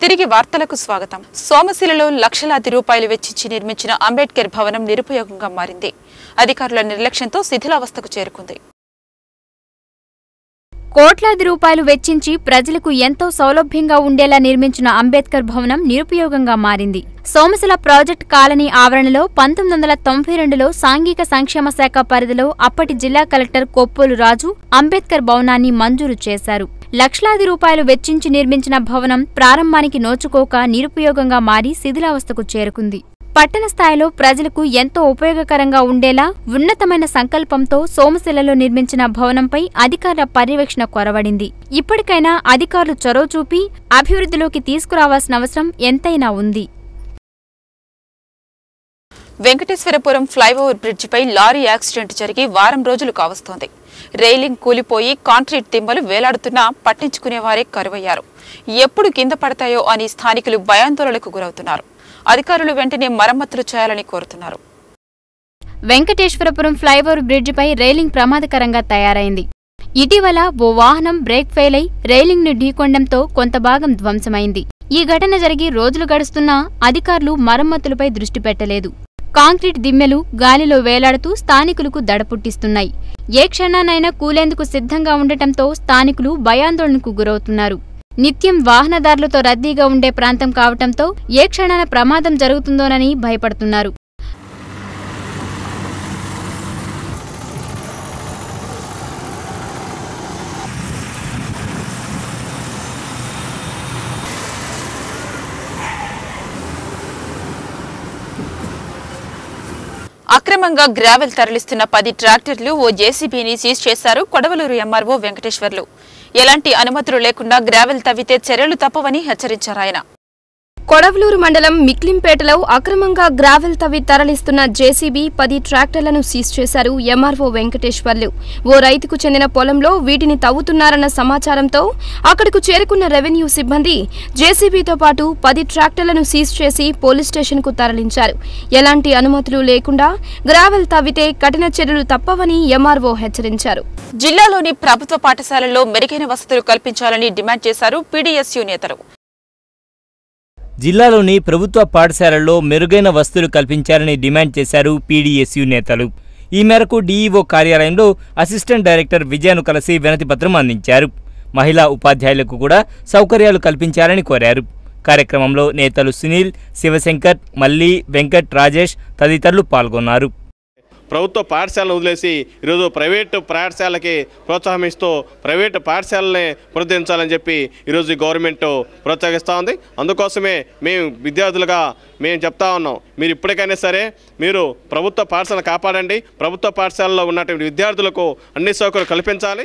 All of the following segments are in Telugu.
తిరిగి వార్తలకు స్వాగతం సోమశిలలో లక్షలాది రూపాయలు వెచ్చించి నిర్మించిన అంబేద్కర్ భవనం నిరుపయోగంగా మారింది అధికారుల నిర్లక్ష్యంతో శిథిలావస్థకు చేరుకుంది కోట్లాది రూపాయలు వెచ్చించి ప్రజలకు ఎంతో సౌలభ్యంగా ఉండేలా నిర్మించిన అంబేద్కర్ భవనం నిరుపయోగంగా మారింది సోమశిల ప్రాజెక్ట్ కాలనీ ఆవరణలో పంతొమ్మిది వందల తొంభై రెండులో సాంఘిక సంక్షేమ శాఖ పరిధిలో అప్పటి జిల్లా కలెక్టర్ కొప్పోలు రాజు అంబేద్కర్ భవనాన్ని మంజూరు చేశారు లక్షలాది రూపాయలు వెచ్చించి నిర్మించిన భవనం ప్రారంభానికి నోచుకోక నిరుపయోగంగా మారి శిథిలావస్థకు చేరుకుంది పట్టణ స్థాయిలో ప్రజలకు ఎంతో ఉపయోగకరంగా ఉండేలా ఉన్నతమైన సంకల్పంతో సోమశిలలో నిర్మించిన భవనంపై అధికారుల పర్యవేక్షణ కొరవడింది ఇప్పటికైనా అధికారులు చొరవ చూపి అభివృద్ధిలోకి తీసుకురావాల్సిన అవసరం ఎంతైనా ఉంది వెంకటేశ్వరపురం ఫ్లైఓవర్ బ్రిడ్జిపై లారీ యాక్సిడెంట్ జరిగి వారం రోజులు కావస్తోంది రైలింగ్ కూలిపోయి కాంక్రీట్ దిమ్మలు వేలాడుతున్నా పట్టించుకునేవారే కరువయ్యారు ఎప్పుడు కింద పడతాయో అని స్థానికులు భయాందోళనకు గురవుతున్నారు అధికారులు వెంటనే మరమ్మతులు చేయాలని కోరుతున్నారు వెంకటేశ్వరపురం ఫ్లైఓవర్ బ్రిడ్జిపై రైలింగ్ ప్రమాదకరంగా తయారైంది ఇటీవల ఓ వాహనం బ్రేక్ ఫెయిల్ అయి రైలింగ్ ను ఢీకొనడంతో కొంత భాగం ధ్వంసమైంది ఈ ఘటన జరిగి రోజులు గడుస్తున్నా అధికారులు మరమ్మతులపై దృష్టి పెట్టలేదు కాంక్రీట్ దిమ్మెలు గాలిలో వేలాడుతూ స్థానికులకు దడపుట్టిస్తున్నాయి ఏ క్షణానైనా కూలేందుకు సిద్ధంగా ఉండటంతో స్థానికులు భయాందోళనకు గురవుతున్నారు నిత్యం వాహనదారులతో రద్దీగా ఉండే ప్రాంతం కావటంతో ఏ క్షణాన ప్రమాదం జరుగుతుందోనని భయపడుతున్నారు అక్రమంగా గ్రావెల్ తరలిస్తున్న పది ట్రాక్టర్లు ఓ జేసీబీని సీజ్ చేశారు కొడవలూరు ఎంఆర్ఓ వెంకటేశ్వర్లు ఎలాంటి అనుమతులు లేకుండా గ్రావెల్ తవ్వితే చర్యలు తప్పవని హెచ్చరించారు ఆయన కొడవలూరు మండలం మిక్లింపేటలో అక్రమంగా గ్రావెల్ తవ్వి తరలిస్తున్న జేసీబీ పది ట్రాక్టర్లను సీజ్ చేశారు ఎంఆర్ఓ వెంకటేశ్వర్లు ఓ రైతుకు చెందిన పొలంలో వీటిని తవ్వుతున్నారన్న సమాచారంతో అక్కడకు చేరుకున్న రెవెన్యూ సిబ్బంది జేసీబీతో పాటు పది ట్రాక్టర్లను సీజ్ చేసి పోలీస్ స్టేషన్కు తరలించారు ఎలాంటి అనుమతులు లేకుండా గ్రావెల్ తవ్వితే కఠిన చర్యలు తప్పవని ఎంఆర్ఓ హెచ్చరించారు జిల్లాలోని ప్రభుత్వ పాఠశాలల్లో మెరుగైన వసతులు కల్పించాలని డిమాండ్ చేశారు పీడీఎస్యూ నేతలు జిల్లాలోని ప్రభుత్వ పాఠశాలల్లో మెరుగైన వసతులు కల్పించాలని డిమాండ్ చేశారు పీడీఎస్యూ నేతలు ఈ మేరకు డీఈఓ కార్యాలయంలో అసిస్టెంట్ డైరెక్టర్ విజయను కలిసి వినతిపత్రం అందించారు మహిళా ఉపాధ్యాయులకు కూడా సౌకర్యాలు కల్పించాలని కోరారు కార్యక్రమంలో నేతలు సునీల్ శివశంకర్ మల్లి వెంకట్ రాజేష్ తదితరులు పాల్గొన్నారు ప్రభుత్వ పాఠశాలను వదిలేసి ఈరోజు ప్రైవేటు పాఠశాలకి ప్రోత్సాహం ఇస్తూ ప్రైవేటు పాఠశాలని పునరుద్ధరించాలని చెప్పి ఈరోజు ఈ గవర్నమెంట్ ప్రోత్సహిస్తూ ఉంది అందుకోసమే మేము విద్యార్థులుగా మేము చెప్తా ఉన్నాం మీరు ఇప్పటికైనా సరే మీరు ప్రభుత్వ పాఠశాలను కాపాడండి ప్రభుత్వ పాఠశాలలో ఉన్నటువంటి విద్యార్థులకు అన్ని సౌకర్యాలు కల్పించాలి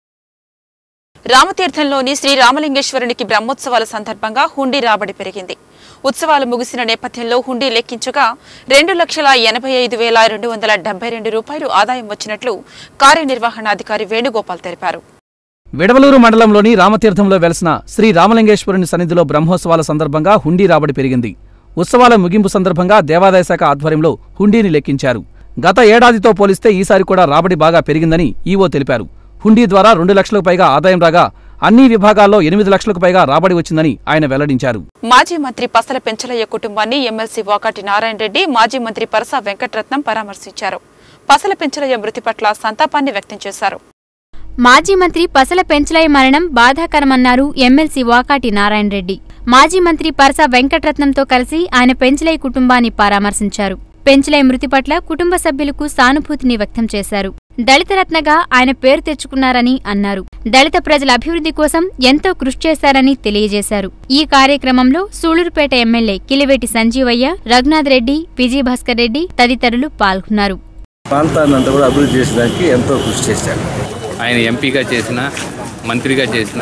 రామతీర్థంలోని శ్రీ రామలింగేశ్వరునికి బ్రహ్మోత్సవాల సందర్భంగా హుండీ రాబడి పెరిగింది ఉత్సవాలు ముగిసిన నేపథ్యంలో హుండీ లెక్కించగా రెండు లక్షల ఎనభై ఐదు వేల రెండు వందల డెబ్బై రెండు రూపాయలు ఆదాయం వచ్చినట్లు కార్యనిర్వహణాధికారి వేణుగోపాల్ తెలిపారు విడవలూరు మండలంలోని రామతీర్థంలో వెలసిన శ్రీ రామలింగేశ్వరుని సన్నిధిలో బ్రహ్మోత్సవాల సందర్భంగా హుండీ రాబడి పెరిగింది ఉత్సవాల ముగింపు సందర్భంగా దేవాదాయ శాఖ ఆధ్వర్యంలో హుండీని లెక్కించారు గత ఏడాదితో పోలిస్తే ఈసారి కూడా రాబడి బాగా పెరిగిందని ఈవో తెలిపారు హుండీ ద్వారా రెండు లక్షలకు పైగా ఆదాయం రాగా అన్ని విభాగాల్లో ఎనిమిది లక్షలకు పైగా రాబడి వచ్చిందని ఆయన వెల్లడించారు మాజీ మంత్రి పసల పెంచలయ్య కుటుంబాన్ని ఎమ్మెల్సీ వాకాటి నారాయణ రెడ్డి మాజీ మంత్రి పరసా వెంకటరత్నం పరామర్శించారు పసల పెంచలయ్య మృతి పట్ల సంతాపాన్ని వ్యక్తం చేశారు మాజీ మంత్రి పసల పెంచలయ్య మరణం బాధాకరమన్నారు ఎమ్మెల్సీ వాకాటి నారాయణ రెడ్డి మాజీ మంత్రి పరస వెంకటరత్నంతో కలిసి ఆయన పెంచలయ్య కుటుంబాన్ని పరామర్శించారు పెంచలయ్య మృతి పట్ల కుటుంబ సభ్యులకు సానుభూతిని వ్యక్తం చేశారు దళిత రత్నగా ఆయన పేరు తెచ్చుకున్నారని అన్నారు దళిత ప్రజల అభివృద్ధి కోసం ఎంతో కృషి చేశారని తెలియజేశారు ఈ కార్యక్రమంలో సూళూరుపేట ఎమ్మెల్యే కిలివేటి సంజీవయ్య రఘునాథ్ రెడ్డి విజయభాస్కర్ రెడ్డి తదితరులు పాల్గొన్నారు ప్రాంతాన్ని అంతా కూడా అభివృద్ధి చేసడానికి ఎంతో కృషి చేశారు ఆయన ఎంపీగా చేసిన మంత్రిగా చేసిన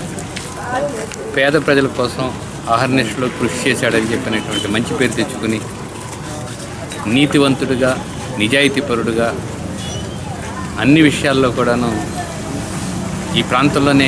పేద ప్రజల కోసం ఆహర్నిశలో కృషి చేశాడని చెప్పినటువంటి మంచి పేరు తెచ్చుకుని నీతివంతుడిగా నిజాయితీపరుడుగా అన్ని విషయాల్లో కూడాను ఈ ప్రాంతంలోనే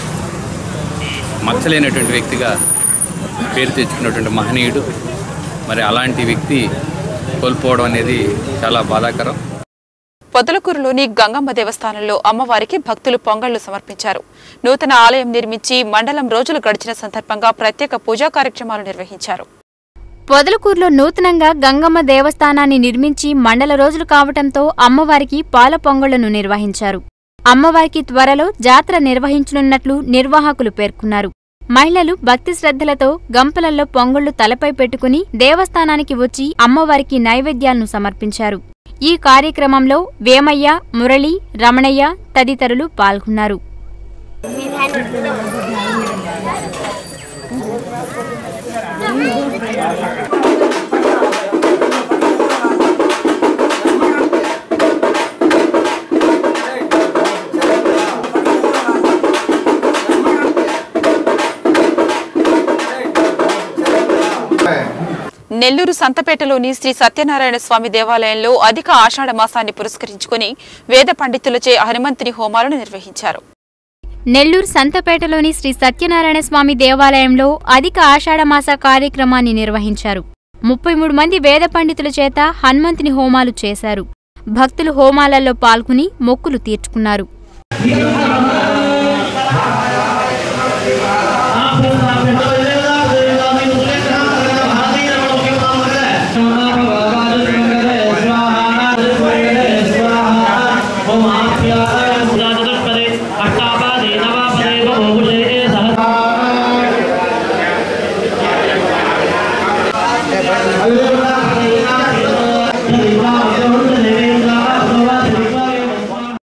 మచ్చలేనటువంటి వ్యక్తిగా పేరు తెచ్చుకున్నటువంటి మహనీయుడు మరి అలాంటి వ్యక్తి కోల్పోవడం అనేది చాలా బాధాకరం పొదలకూరులోని గంగమ్మ దేవస్థానంలో అమ్మవారికి భక్తులు పొంగళ్లు సమర్పించారు నూతన ఆలయం నిర్మించి మండలం రోజులు గడిచిన సందర్భంగా ప్రత్యేక పూజా కార్యక్రమాలు నిర్వహించారు పొదలకూరులో నూతనంగా గంగమ్మ దేవస్థానాన్ని నిర్మించి మండల రోజులు కావటంతో అమ్మవారికి పాల పొంగళ్లను నిర్వహించారు అమ్మవారికి త్వరలో జాతర నిర్వహించనున్నట్లు నిర్వాహకులు పేర్కొన్నారు మహిళలు భక్తి శ్రద్ధలతో గంపలల్లో పొంగళ్లు తలపై పెట్టుకుని దేవస్థానానికి వచ్చి అమ్మవారికి నైవేద్యాలను సమర్పించారు ఈ కార్యక్రమంలో వేమయ్య మురళి రమణయ్య తదితరులు పాల్గొన్నారు నెల్లూరు సంతపేటలోని శ్రీ సత్యనారాయణ స్వామి దేవాలయంలో అధిక ఆషాఢ మాసాన్ని పురస్కరించుకుని వేద పండితులచే హనుమంతుని హోమాలను నిర్వహించారు నెల్లూరు సంతపేటలోని శ్రీ సత్యనారాయణ స్వామి దేవాలయంలో అధిక ఆషాఢమాస కార్యక్రమాన్ని నిర్వహించారు ముప్పై మూడు మంది వేద పండితుల చేత హనుమంతుని హోమాలు చేశారు భక్తులు హోమాలలో పాల్గొని మొక్కులు తీర్చుకున్నారు ఆ